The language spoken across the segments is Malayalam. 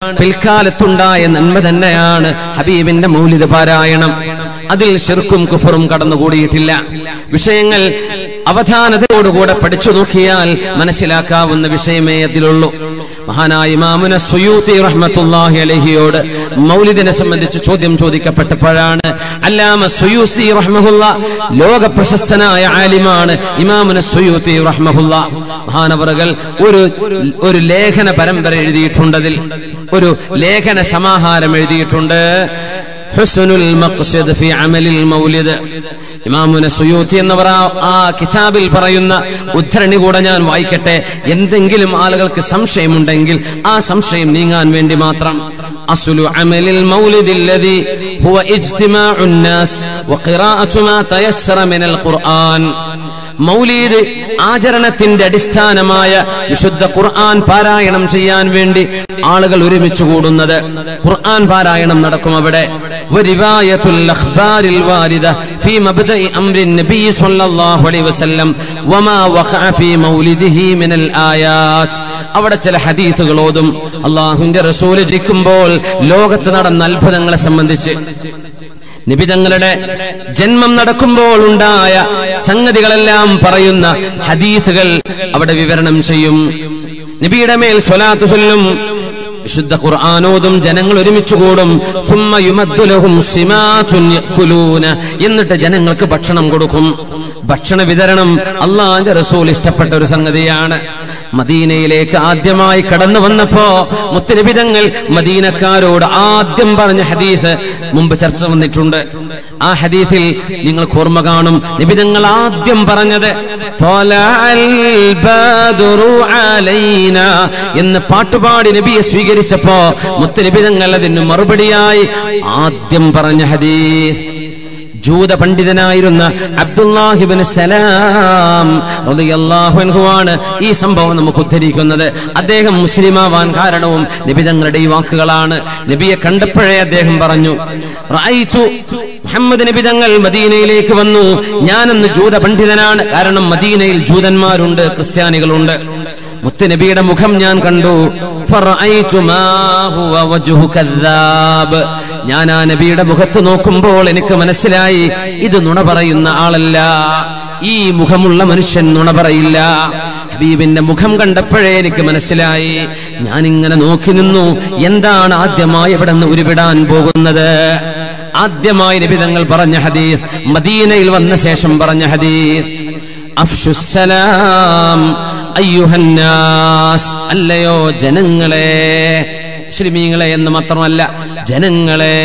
പിൽക്കാലത്തുണ്ടായ നന്മ തന്നെയാണ് ഹബീബിന്റെ മൗലിക പാരായണം അതിൽ ഷിർക്കും കുഫറും കടന്നുകൂടിയിട്ടില്ല വിഷയങ്ങൾ അവധാനതയോടുകൂടെ പഠിച്ചു നോക്കിയാൽ മനസ്സിലാക്കാവുന്ന വിഷയമേ അതിലുള്ളൂ മഹാനായ ഇമാമുന സുയൂത്തി റഹ്മത്തുല്ലാഹി അലഹിയോട് മൗലിദിനെ സംബന്ധിച്ച് ചോദ്യം ചോദിക്കപ്പെട്ടപ്പോഴാണ് അല്ലാമ സുയൂത്തി റഹ്മഹുല്ല ലോക പ്രശസ്തനായ ആലിമാണ് ഇമാമുന സുയൂത്തി റഹ്മഹുല്ല മഹാനവറുകൾ ഒരു ഒരു ലേഖന പരമ്പര എഴുതിയിട്ടുണ്ടതിൽ ഒരു ലേഖന സമാഹാരം എഴുതിയിട്ടുണ്ട് ഹുസ്നുൽ മഖ്സിദ് ഫി അമലിൽ മൗലിദ് ഇമാമുന സുയൂത്തി എന്നവർ ആ- ആ കിതാബിൽ പറയുന്ന ഉദ്ധരണി കൂടെ ഞാൻ വായിക്കട്ടെ എന്തെങ്കിലും ആളുകൾക്ക് സംശയമുണ്ടെങ്കിൽ ആ സംശയം നീങ്ങാൻ വേണ്ടി മാത്രം അസുലു അമലിൽ മൗലിദ് الذي هو اجتماع الناس وقراءة ما تيسر من القرآن മൗലീദ് ആചരണത്തിന്റെ അടിസ്ഥാനമായ വിശുദ്ധ ഖുർആൻ പാരായണം ചെയ്യാൻ വേണ്ടി ആളുകൾ ഒരുമിച്ച് കൂടുന്നത് ഖുർആൻ പാരായണം നടക്കും അവിടെ വരിവായത്തുൽ അഖ്ബാരിൽ വാരിദ ഫീ മബ്ദഇ അംരി നബി സ്വല്ലല്ലാഹു അലൈഹി വസല്ലം വമാ വഖഅ ഫീ മൗലിദിഹി മിനൽ ആയാത്ത് അവിടെ ചില ഹദീസുകൾ ഓതും അള്ളാഹുവിന്റെ റസൂൽ ഇരിക്കുമ്പോൾ ലോകത്ത് നടന്ന അത്ഭുതങ്ങളെ സംബന്ധിച്ച് നിബിതങ്ങളുടെ ജന്മം നടക്കുമ്പോൾ ഉണ്ടായ സംഗതികളെല്ലാം പറയുന്ന ഹദീസുകൾ അവിടെ വിവരണം ചെയ്യും നബിയുടെ മേൽ സ്വലാത്ത് ചൊല്ലും വിശുദ്ധ ഖുർആാനോതും ജനങ്ങൾ ഒരുമിച്ച് കൂടും ثم يمد لهم سمات يأكلون. എന്നിട്ട് ജനങ്ങൾക്ക് ഭക്ഷണം കൊടുക്കും ഭക്ഷണ വിതരണം അള്ളാന്റെ റസൂൽ ഇഷ്ടപ്പെട്ട ഒരു സംഗതിയാണ് മദീനയിലേക്ക് ആദ്യമായി കടന്നു വന്നപ്പോ മുത്തനിബിതങ്ങൾ മദീനക്കാരോട് ആദ്യം പറഞ്ഞ ഹദീസ് മുമ്പ് ചർച്ച വന്നിട്ടുണ്ട് ആ ഹദീസിൽ നിങ്ങൾക്ക് ഓർമ്മ കാണും നിബിതങ്ങൾ ആദ്യം പറഞ്ഞത് "ത്വലഅൽ ബദ്റു അലൈന" എന്ന് പാട്ടുപാടി നബിയെ സ്വീകരിച്ചപ്പോ മുത്തനിബിതങ്ങൾ അതിന് മറുപടിയായി ആദ്യം പറഞ്ഞ ഹദീസ് ജൂത പണ്ഡിതനായിരുന്ന അബ്ദുല്ലാഹിബിൻ സലാം റളിയല്ലാഹു അൻഹുവാണ് ഈ സംഭവം നമുക്ക് ഉദ്ധരിക്കുന്നത് അദ്ദേഹം മുസ്ലിമാവാൻ കാരണവും നബിതങ്ങളുടെ ഈ വാക്കുകളാണ് നബിയെ കണ്ടപ്പോഴേ അദ്ദേഹം പറഞ്ഞു റഅയ്തു മുഹമ്മദ് നബിതങ്ങൾ മദീനയിലേക്ക് വന്നു ഞാനെന്ന് ജൂത പണ്ഡിതനാണ് കാരണം മദീനയിൽ ജൂതന്മാരുണ്ട് ക്രിസ്ത്യാനികളുണ്ട് മുത്തുനബിയുടെ മുഖം ഞാൻ കണ്ടു ഫറഅയ്തു മാ ഹുവ വജ്ഹു കദ്ദാബ്. ഞാൻ ആ നബിയുടെ മുഖത്ത് നോക്കുമ്പോൾ എനിക്ക് മനസ്സിലായി ഇത് നുണ പറയുന്ന ആളല്ല ഈ മുഖമുള്ള മനുഷ്യൻ നുണ പറയില്ല ഹബീബിന്റെ മുഖം കണ്ടപ്പോഴേ എനിക്ക് മനസ്സിലായി ഞാൻ ഇങ്ങനെ നോക്കി നിന്നു എന്താണ് ആദ്യമായി ഇവിടെ നിന്ന് ഉരുവിടാൻ പോകുന്നത് ആദ്യമായി നബി തങ്ങൾ പറഞ്ഞ ഹദീസ് മദീനയിൽ വന്ന ശേഷം പറഞ്ഞ ഹദീസ് അഫ്ഷുസലാം അയ്യുഹന്നാസ് അല്ലയോ ജനങ്ങളെ മുസ്ലിമീങ്ങളെ എന്ന് മാത്രമല്ല ജനങ്ങളെ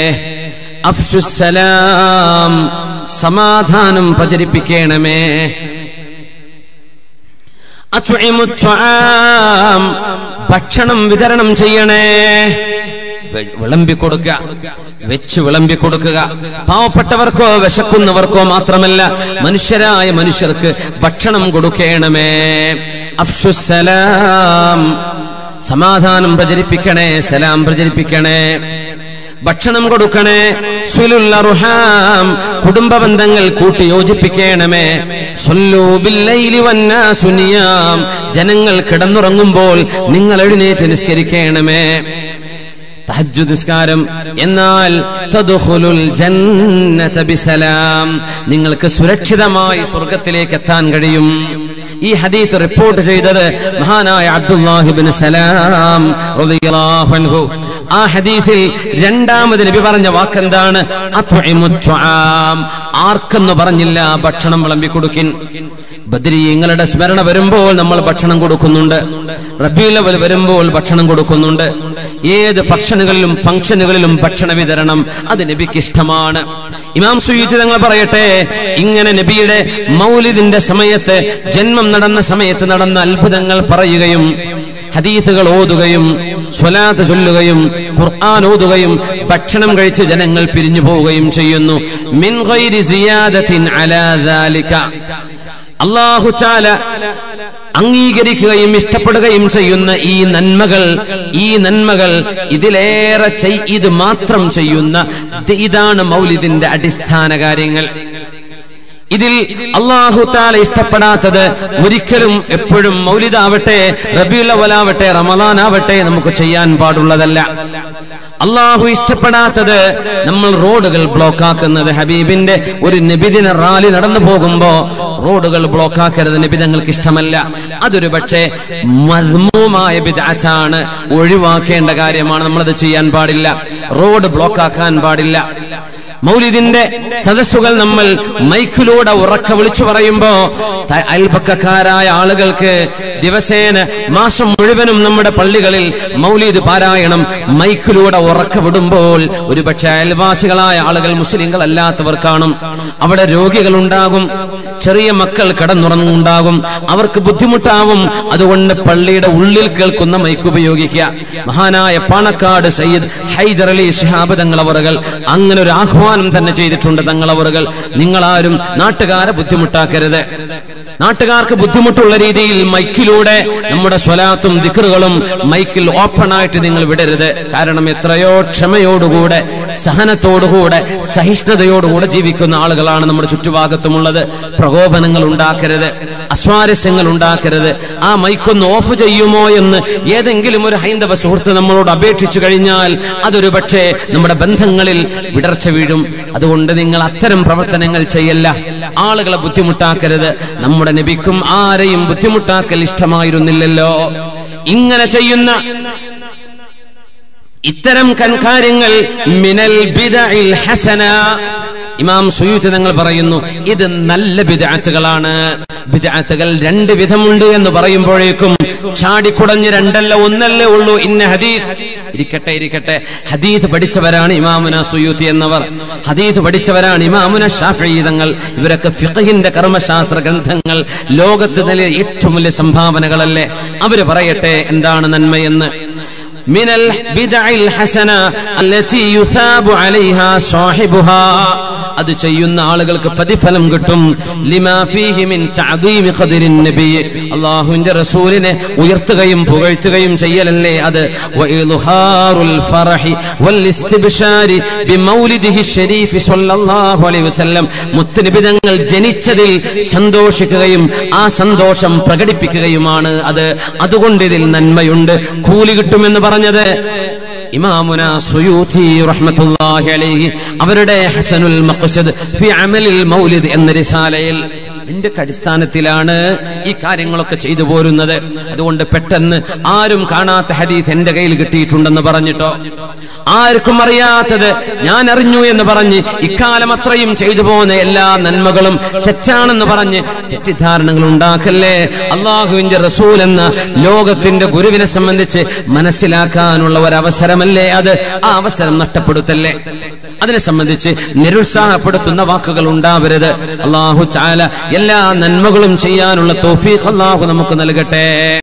അഫ്ഷുസലാം സമാധാനം പ്രചരിപ്പിക്കണമേ അത്വഇമു ത്വആം, ഭക്ഷണം വിതരണം ചെയ്യണേ വെ- വിളമ്പി കൊടുക്കുക വെച്ച് വിളമ്പി കൊടുക്കുക പാവപ്പെട്ടവർക്കോ വിശക്കുന്നവർക്കോ മാത്രമല്ല മനുഷ്യരായ മനുഷ്യർക്ക് ഭക്ഷണം കൊടുക്കണമേ അഫ്ഷുസലാം സമാധാനം പ്രചരിപ്പിക്കണേ സലാം പ്രചരിപ്പിക്കണേ ഭക്ഷണം കൊടുക്കണേ സുലുള്ള റുഹാം കുടുംബ ബന്ധങ്ങൾ കൂട്ടി യോജിപ്പിക്കണമേ സ്വല്ലൂ ബില്ലൈലി വന്നാസു നിയാം. ജനങ്ങൾ കിടന്നുറങ്ങുമ്പോൾ നിങ്ങൾ എഴുന്നേറ്റ് നിസ്കരിക്കണമേ തഹജ്ജുദ് നിസ്കാരം എന്നാൽ തദ്ഖുലുൽ ജന്നത ബിസലാം നിങ്ങൾക്ക് സുരക്ഷിതമായി സ്വർഗത്തിലേക്ക് എത്താൻ കഴിയും ഈ ഹദീത്ത് റിപ്പോർട്ട് ചെയ്തത് മഹാനായ അബ്ദുല്ലാഹിബിൻ സലാം റളിയല്ലാഹു അൻഹു ആ ഹദീസിൽ രണ്ടാമത് നബി പറഞ്ഞ വാക്കെന്താണ് അത്വഇമു ത്വആം. ആർക്കെന്ന് പറഞ്ഞില്ല ഭക്ഷണം വിളമ്പി കൊടുക്കിൻ ബദ്രീയങ്ങളുടെ സ്മരണ വരുമ്പോൾ നമ്മൾ ഭക്ഷണം കൊടുക്കുന്നുണ്ട് റബീലവൽ വരുമ്പോൾ ഭക്ഷണം കൊടുക്കുന്നുണ്ട് ഏത് ഭക്ഷണങ്ങളിലും ഫംഗ്ഷനുകളിലും ഭക്ഷണ വിതരണം അത് നബിക്ക് ഇഷ്ടമാണ് ഇമാം സുയ്യത്തി തങ്ങൾ പറയട്ടെ ഇങ്ങനെ നബിയുടെ മൗലിദിന്റെ സമയത്ത് ജന്മം നടന്ന സമയത്ത് നടന്ന അത്ഭുതങ്ങൾ പറയുകയും ഹദീസുകൾ ഓതുകയും സ്വലാത്ത് ചൊല്ലുകയും ഖുർആൻ ഓതുകയും ഭക്ഷണം കഴിച്ച് ജനങ്ങൾ പിരിഞ്ഞു പോവുകയും ചെയ്യുന്നു മിൻ ഗൈരി സിയാദത്തിൻ അലാ ദാലിക അള്ളാഹു ചാല അംഗീകരിക്കുകയും ഇഷ്ടപ്പെടുകയും ചെയ്യുന്ന ഈ നന്മകൾ ഈ നന്മകൾ ഇതിലേറെ ചെയ്- ഇത് മാത്രം ചെയ്യുന്ന ദ- ഇതാണ് മൗലിദിന്റെ അടിസ്ഥാന കാര്യങ്ങൾ ഇതിൽ അള്ളാഹു താല ഇഷ്ടപ്പെടാത്തത് ഒരിക്കലും എപ്പോഴും മൗലിദാവട്ടെ റബിയുലവലാവട്ടെ റമദാനാവട്ടെ നമുക്ക് ചെയ്യാൻ പാടുള്ളതല്ല അള്ളാഹു ഇഷ്ടപ്പെടാത്തത് നമ്മൾ റോഡുകൾ ബ്ലോക്ക് ആക്കുന്നത് ഹബീബിന്റെ ഒരു നബിദിന റാലി നടന്നു പോകുമ്പോ റോഡുകൾ ബ്ലോക്ക് ആക്കരുത് നബിതങ്ങൾക്ക് ഇഷ്ടമല്ല അതൊരു പക്ഷേ മധുമമായ ബിദാച്ചാണ് ഒഴിവാക്കേണ്ട കാര്യമാണ് നമ്മളത് ചെയ്യാൻ പാടില്ല റോഡ് ബ്ലോക്ക് ആക്കാൻ പാടില്ല മൗലിദിന്റെ സദസ്സുകൾ നമ്മൾ മൈക്കിലൂടെ ഉറക്ക വിളിച്ചു പറയുമ്പോ ത- അയൽപക്കക്കാരായ ആളുകൾക്ക് ദിവസേന മാസം മുഴുവനും നമ്മുടെ പള്ളികളിൽ മൗലീദ് പാരായണം മൈക്കിലൂടെ ഉറക്ക വിടുമ്പോൾ ഒരുപക്ഷെ അയൽവാസികളായ ആളുകൾ മുസ്ലിങ്ങൾ അല്ലാത്തവർ കാണും അവിടെ രോഗികൾ ഉണ്ടാകും ചെറിയ മക്കൾ കിടന്നുറങ്ങുണ്ടാകും അവർക്ക് ബുദ്ധിമുട്ടാവും അതുകൊണ്ട് പള്ളിയുടെ ഉള്ളിൽ കേൾക്കുന്ന മൈക്ക് ഉപയോഗിക്കുക മഹാനായ പാണക്കാട് സയ്യിദ് ഹൈദർ അലി ഷിഹാബ് തങ്ങളവറുകൾ അങ്ങനെ ഒരു ആഹ്വാനം തന്നെ ചെയ്തിട്ടുണ്ട് തങ്ങളവറുകൾ നിങ്ങളാരും നാട്ടുകാരെ ബുദ്ധിമുട്ടാക്കരുത് നാട്ടുകാർക്ക് ബുദ്ധിമുട്ടുള്ള രീതിയിൽ മൈക്കിലൂടെ നമ്മുടെ സ്വലാത്തും ദിക്കറുകളും മൈക്കിൽ ഓപ്പൺ ആയിട്ട് നിങ്ങൾ വിടരുത് കാരണം എത്രയോ ക്ഷമയോടുകൂടെ സഹനത്തോടുകൂടെ സഹിഷ്ണുതയോടുകൂടെ ജീവിക്കുന്ന ആളുകളാണ് നമ്മുടെ ചുറ്റുഭാഗത്തുമുള്ളത് പ്രകോപനങ്ങൾ ഉണ്ടാക്കരുത് അസ്വാരസ്യങ്ങൾ ഉണ്ടാക്കരുത് ആ മൈക്കൊന്ന് ഓഫ് ചെയ്യുമോ എന്ന് ഏതെങ്കിലും ഒരു ഹൈന്ദവ സുഹൃത്ത് നമ്മളോട് അപേക്ഷിച്ചു കഴിഞ്ഞാൽ അതൊരു പക്ഷേ നമ്മുടെ ബന്ധങ്ങളിൽ വിടർച്ച വീഴും അതുകൊണ്ട് നിങ്ങൾ അത്തരം പ്രവർത്തനങ്ങൾ ചെയ്യല്ല ആളുകളെ ബുദ്ധിമുട്ടാക്കരുത് നമ്മുടെ നബിക്കും ആരെയും ബുദ്ധിമുട്ടാക്കൽ ഇഷ്ടമായിരുന്നില്ലല്ലോ ഇങ്ങനെ ചെയ്യുന്ന ഇത്തരം കൻകാര്യങ്ങൾ മിനൽ ബിദഇൽ ഹസന ഇമാം സുയൂത്ത് തങ്ങൾ പറയുന്നു ഇത് നല്ല ബിദഅത്തുകളാണ് ബിദഅത്തുകൾ രണ്ട് വിധമുണ്ട് എന്ന് പറയുമ്പോഴേക്കും ചാടിക്കുടഞ്ഞ് രണ്ടല്ല ഒന്നല്ലേ ഉള്ളൂ ഇന്ന ഹദീസ് ഇരിക്കട്ടെ ഇരിക്കട്ടെ ഹദീസ് പഠിച്ചവരാണ് ഇമാമുന സുയൂത്തി എന്നവർ ഹദീസ് പഠിച്ചവരാണ് ഇമാമുന ഷാഫി തങ്ങൾ ഇവരൊക്കെ ഫിഖഹിന്റെ കർമ്മശാസ്ത്ര ഗ്രന്ഥങ്ങൾ ലോകത്ത് നൽകിയ ഏറ്റവും വലിയ സംഭാവനകളല്ലേ അവര് പറയട്ടെ എന്താണ് നന്മയെന്ന് من البدع الحسنة التي يثاب عليها صاحبها അത് ചെയ്യുന്ന ആളുകൾക്ക് പ്രതിഫലം കിട്ടും ലിമാ ഫീഹി മിൻ തഅദീമി ഖദരിൻ നബി അല്ലാഹുവിന്റെ റസൂലിനെ ഉയർത്തുകയും പുകഴ്ത്തുകയും ചെയ്യലല്ലേ അത് വഇൽഹാറുൽ ഫറഹി വൽ ഇസ്തിബ്ശാരി ബിമൗലിദിഹി ശരീഫ് സ്വല്ലല്ലാഹു അലൈഹി വസല്ലം മുത്തുനബി തങ്ങൾ ജനിച്ചതിൽ സന്തോഷിക്കുകയും ആ സന്തോഷം പ്രകടിപ്പിക്കുകയുമാണ് അത് അതുകൊണ്ട് ഇതിൽ നന്മയുണ്ട് കൂലി കിട്ടുമെന്ന് പറഞ്ഞത് ഇമാമുന സുയൂത്തി റഹ്മത്തുള്ളാഹി അലൈഹി അവരുടെ ഹസനുൽ മഖ്സദ് ഫി അമലിൽ മൗലിദ് എന്ന റിസാലയിൽ ഇതിന്റെ അടിസ്ഥാനത്തിലാണ് ഈ കാര്യങ്ങളൊക്കെ ചെയ്തു പോരുന്നത് അതുകൊണ്ട് പെട്ടെന്ന് ആരും കാണാത്ത ഹദീസ് എന്റെ കയ്യിൽ കിട്ടിയിട്ടുണ്ടെന്ന് പറഞ്ഞിട്ടോ ആർക്കും അറിയാത്തത് ഞാൻ അറിഞ്ഞു എന്ന് പറഞ്ഞ് ഇക്കാലം അത്രയും ചെയ്തു പോകുന്ന എല്ലാ നന്മകളും തെറ്റാണെന്ന് പറഞ്ഞ് തെറ്റിദ്ധാരണകൾ ഉണ്ടാക്കല്ലേ അള്ളാഹുവിന്റെ റസൂൽ എന്ന ലോകത്തിന്റെ ഗുരുവിനെ സംബന്ധിച്ച് മനസ്സിലാക്കാനുള്ള ഒരു അവസരമല്ലേ അത് ആ അവസരം നഷ്ടപ്പെടുത്തല്ലേ അതിനെ സംബന്ധിച്ച് നിരുത്സാഹപ്പെടുത്തുന്ന വാക്കുകൾ ഉണ്ടാവരുത് അള്ളാഹു ചാല എല്ലാ നന്മകളും ചെയ്യാനുള്ള തോഫീഖ് അള്ളാഹു നമുക്ക് നൽകട്ടെ